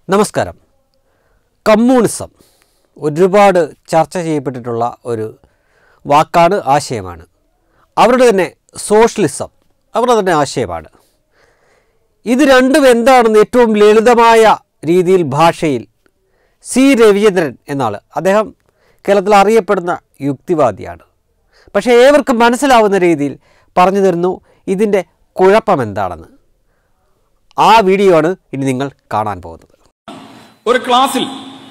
നമസ്കാരം കമ്മ്യൂണിസം ഒരുപാട് ചർച്ച ചെയ്യപ്പെട്ടിട്ടുള്ള ഒരു വാക്കാണ് ആശയമാണ് അവരുടെ തന്നെ സോഷ്യലിസം അവരുടെ തന്നെ ആശയമാണ് ഇത് രണ്ടും എന്താണെന്ന് ഏറ്റവും ലളിതമായ രീതിയിൽ ഭാഷയിൽ സി രവിചന്ദ്രൻ എന്നാൾ അദ്ദേഹം കേരളത്തിൽ അറിയപ്പെടുന്ന യുക്തിവാദിയാണ് പക്ഷേ ഏവർക്കും മനസ്സിലാവുന്ന രീതിയിൽ പറഞ്ഞു തരുന്നു ഇതിൻ്റെ കുഴപ്പം എന്താണെന്ന് ആ വീഡിയോ ആണ് ഇനി നിങ്ങൾ കാണാൻ പോകുന്നത് ഒരു ക്ലാസ്സിൽ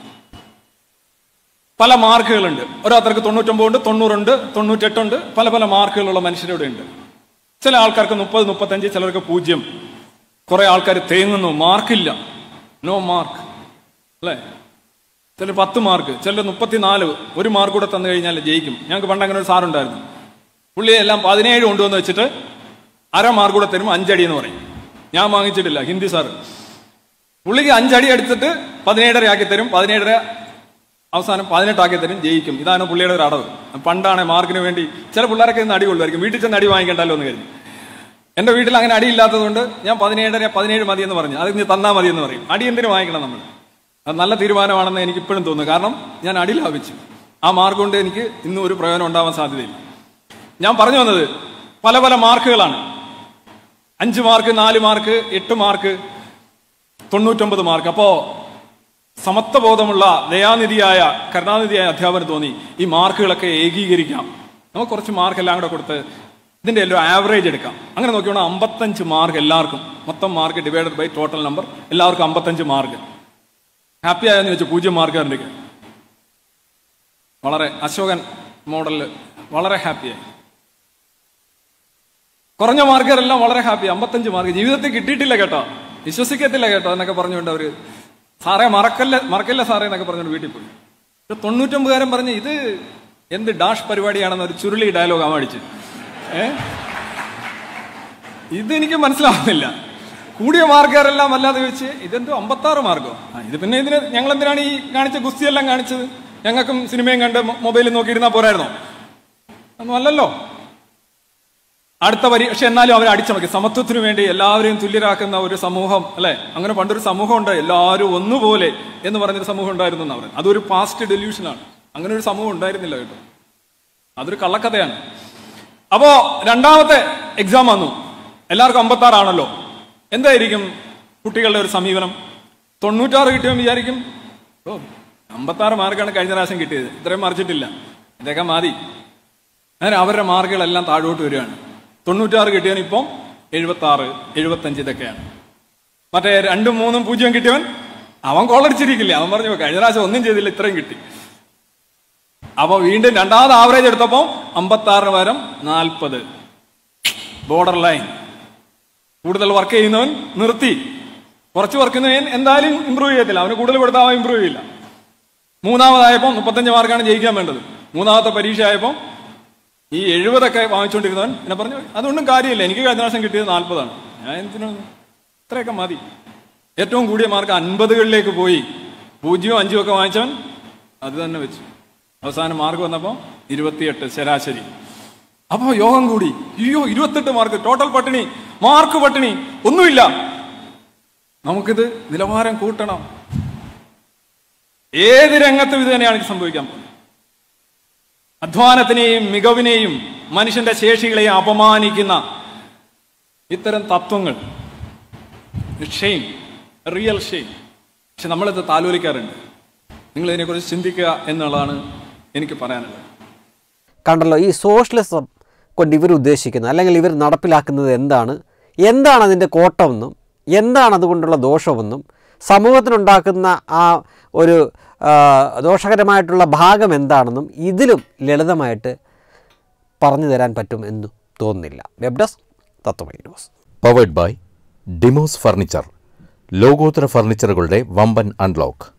പല മാർക്കുകളുണ്ട് ഓരോരുത്തർക്ക് തൊണ്ണൂറ്റൊമ്പതുണ്ട് തൊണ്ണൂറുണ്ട് തൊണ്ണൂറ്റെട്ടുണ്ട് പല പല മാർക്കുകളുള്ള മനുഷ്യരിവിടെ ഉണ്ട് ചില ആൾക്കാർക്ക് മുപ്പത് മുപ്പത്തഞ്ച് ചിലർക്ക് പൂജ്യം കുറെ ആൾക്കാർ തേങ്ങുന്നു മാർക്കില്ല നോ മാർക്ക് അല്ലേ ചില പത്ത് മാർക്ക് ചിലർ മുപ്പത്തിനാല് ഒരു മാർക്ക് കൂടെ തന്നു കഴിഞ്ഞാൽ ജയിക്കും ഞങ്ങൾക്ക് പണ്ട് അങ്ങനെ ഒരു സാറുണ്ടായിരുന്നു പുള്ളി എല്ലാം പതിനേഴ് കൊണ്ടുവന്ന് വെച്ചിട്ട് അര മാർക്ക് കൂടെ തരും അഞ്ചടി എന്ന് പറയും ഞാൻ വാങ്ങിച്ചിട്ടില്ല ഹിന്ദി സാറ് പുള്ളിക്ക് അഞ്ചടി എടുത്തിട്ട് പതിനേഴര ആക്കി തരും പതിനേഴര അവസാനം പതിനെട്ടാക്കി തരും ജയിക്കും ഇതാണ് പുള്ളിയുടെ ഒരു അടവ് പണ്ടാണ് മാർക്കിന് വേണ്ടി ചില പിള്ളേരൊക്കെ ഇന്ന് അടി കൊള്ളുമായിരിക്കും വീട്ടിൽ ചെന്ന് അടി വാങ്ങിക്കണ്ടല്ലോ എന്ന് കരുതി എന്റെ വീട്ടിൽ അങ്ങനെ അടിയില്ലാത്തതുകൊണ്ട് ഞാൻ പതിനേഴര പതിനേഴ് മതി എന്ന് പറഞ്ഞു അത് ഇനി തന്നാ മതി എന്ന് പറയും അടി എന്തിനു വാങ്ങിക്കണം നമ്മൾ അത് നല്ല തീരുമാനമാണെന്ന് എനിക്ക് ഇപ്പോഴും തോന്നുന്നു കാരണം ഞാൻ അടി ലാഭിച്ചു ആ മാർക്ക് കൊണ്ട് എനിക്ക് ഇന്നും ഒരു പ്രയോജനം ഉണ്ടാവാൻ സാധ്യതയില്ല ഞാൻ പറഞ്ഞു വന്നത് പല പല മാർക്കുകളാണ് അഞ്ച് മാർക്ക് നാല് മാർക്ക് എട്ട് മാർക്ക് തൊണ്ണൂറ്റൊമ്പത് മാർക്ക് അപ്പോ സമത്വബോധമുള്ള ദയാനിധിയായ കരുണാനിധിയായ അധ്യാപകന് തോന്നി ഈ മാർക്കുകളൊക്കെ ഏകീകരിക്കാം നമുക്ക് കുറച്ച് മാർക്ക് എല്ലാം കൂടെ കൊടുത്ത് ഇതിന്റെ എല്ലാം ആവറേജ് എടുക്കാം അങ്ങനെ നോക്കിയോണ്ട് അമ്പത്തഞ്ച് മാർക്ക് എല്ലാവർക്കും മൊത്തം mark divided by total number എല്ലാവർക്കും അമ്പത്തഞ്ച് മാർക്ക് ഹാപ്പി ആയെന്ന് ചോദിച്ചു പൂജ്യം മാർക്കാരുടെ വളരെ അശോകൻ മോഡലിൽ വളരെ ഹാപ്പിയായി കുറഞ്ഞ മാർക്കുകാരെല്ലാം വളരെ ഹാപ്പി അമ്പത്തഞ്ച് മാർക്ക് ജീവിതത്തിൽ കിട്ടിയിട്ടില്ല കേട്ടോ വിശ്വസിക്കത്തില്ല കേട്ടോ എന്നൊക്കെ പറഞ്ഞുകൊണ്ട് അവര് സാറേ മറക്കല്ല മറക്കല്ല സാറേ എന്നൊക്കെ പറഞ്ഞുകൊണ്ട് വീട്ടിൽ പോയി ഒരു തൊണ്ണൂറ്റൊമ്പതുകാരൻ പറഞ്ഞ് ഇത് എന്ത് ഡാഷ് പരിപാടിയാണെന്ന് ഒരു ചുരുളി ഡയലോഗ് അടിച്ച് ഏ ഇതെനിക്ക് മനസ്സിലാവുന്നില്ല കൂടിയ മാർക്കുകാരെല്ലാം അല്ലാതെ ചോദിച്ച് ഇതെന്തോ അമ്പത്താറ് മാർക്കോ ആ ഇത് പിന്നെ ഇതിന് ഞങ്ങൾ എന്തിനാണ് ഈ കാണിച്ച ഗുസ്തിയെല്ലാം കാണിച്ചത് ഞങ്ങൾക്കും സിനിമയും കണ്ട് മൊബൈലിൽ നോക്കിയിരുന്നാൽ പോരായിരുന്നോ ഒന്നും അല്ലല്ലോ അടുത്ത പരീക്ഷ എന്നാലും അവർ അടിച്ചമക്കി സമത്വത്തിനു വേണ്ടി എല്ലാവരെയും തുല്യരാക്കുന്ന ഒരു സമൂഹം അല്ലെ അങ്ങനെ പണ്ടൊരു സമൂഹം ഉണ്ട് എല്ലാവരും ഒന്നുപോലെ എന്ന് പറഞ്ഞൊരു സമൂഹം ഉണ്ടായിരുന്നു എന്ന് അവർ അതൊരു പാസ്റ്റ് ഡെല്യൂഷനാണ് അങ്ങനെ ഒരു സമൂഹം ഉണ്ടായിരുന്നില്ല കേട്ടോ അതൊരു കള്ളക്കഥയാണ് അപ്പോ രണ്ടാമത്തെ എക്സാം വന്നു എല്ലാവർക്കും അമ്പത്താറാണല്ലോ എന്തായിരിക്കും കുട്ടികളുടെ ഒരു സമീപനം തൊണ്ണൂറ്റാറ് കിട്ടിയവൻ വിചാരിക്കും ഓ അമ്പത്താറ് മാർക്കാണ് കഴിഞ്ഞ പ്രാവശ്യം കിട്ടിയത് ഇത്രയും മറിച്ചിട്ടില്ല ഇതൊക്കെ മതി അങ്ങനെ അവരുടെ മാർക്കുകളെല്ലാം താഴോട്ട് വരികയാണ് തൊണ്ണൂറ്റാറ് കിട്ടിയവൻ ഇപ്പം എഴുപത്തി ആറ് എഴുപത്തഞ്ച് ഇതൊക്കെയാണ് മറ്റേ രണ്ടും മൂന്നും പൂജ്യം കിട്ടിയവൻ അവൻ കോളടിച്ചിരിക്കില്ല അവൻ പറഞ്ഞു കഴിഞ്ഞ പ്രാവശ്യം ഒന്നും ചെയ്തില്ല ഇത്രയും കിട്ടി അപ്പൊ വീണ്ടും രണ്ടാമത് ആവറേജ് എടുത്തപ്പോ അമ്പത്തി ആറിന് പകരം നാൽപ്പത് ബോർഡർ ലൈൻ കൂടുതൽ വർക്ക് ചെയ്യുന്നവൻ നിർത്തി കുറച്ച് വർക്ക് ചെയ്യുന്നവൻ എന്തായാലും ഇമ്പ്രൂവ് ചെയ്യത്തില്ല അവന് കൂടുതൽ കൊടുത്താൽ അവൻ ഇമ്പ്രൂവ് ചെയ്യില്ല മൂന്നാമതായപ്പോൾ മുപ്പത്തഞ്ച് മാർക്കാണ് ജയിക്കാൻ വേണ്ടത് മൂന്നാമത്തെ പരീക്ഷ ആയപ്പോൾ ഈ എഴുപതൊക്കെ വാങ്ങിച്ചുകൊണ്ടിരുന്നവൻ എന്നെ പറഞ്ഞു അതൊന്നും കാര്യമില്ല എനിക്ക് കഴിഞ്ഞ പ്രാവശ്യം കിട്ടിയത് നാൽപ്പതാണ് ഞാൻ എന്തിനാണ് ഇത്രയൊക്കെ മതി ഏറ്റവും കൂടിയ മാർക്ക് അൻപതുകളിലേക്ക് പോയി പൂജ്യവും അഞ്ചും ഒക്കെ വാങ്ങിച്ചവൻ അത് തന്നെ വെച്ചു അവസാനം മാർക്ക് വന്നപ്പോൾ ഇരുപത്തിയെട്ട് ശരാശരി അപ്പോ യോഗം കൂടി അയ്യോ ഇരുപത്തെട്ട് മാർക്ക് ടോട്ടൽ പട്ടിണി മാർക്ക് പട്ടിണി ഒന്നുമില്ല നമുക്കിത് നിലവാരം കൂട്ടണം ഏത് രംഗത്തും ഇത് തന്നെയാണ് ഇത് സംഭവിക്കാൻ പോകുന്നത് അധ്വാനത്തിനെയും മികവിനെയും മനുഷ്യന്റെ ശേഷികളെയും അപമാനിക്കുന്ന ഇത്തരം തത്വങ്ങൾ ഷെയിം റിയൽ ഷെയിം പക്ഷെ നമ്മളിത് താലോലിക്കാറുണ്ട് നിങ്ങൾ ഇതിനെക്കുറിച്ച് ചിന്തിക്കുക എന്നുള്ളതാണ് എനിക്ക് പറയാനുള്ളത് കണ്ടല്ലോ ഈ സോഷ്യലിസം കൊണ്ട് ഇവർ ഉദ്ദേശിക്കുന്നത് അല്ലെങ്കിൽ ഇവർ നടപ്പിലാക്കുന്നത് എന്താണ് എന്താണ് അതിൻ്റെ കോട്ടമെന്നും എന്താണ് അതുകൊണ്ടുള്ള ദോഷമെന്നും സമൂഹത്തിനുണ്ടാക്കുന്ന ആ ഒരു ആ, ദോഷകരമായിട്ടുള്ള ഭാഗം എന്താണെന്നും ഇതിലും ലളിതമായിട്ട് പറഞ്ഞു തരാൻ പറ്റും എന്നും തോന്നുന്നില്ല web desk Tatwamayi news powered by ഡിമോസ് ഫർണിച്ചർ ലോകോത്തര ഫർണിച്ചറുകളുടെ വമ്പൻ അൺലോക്ക്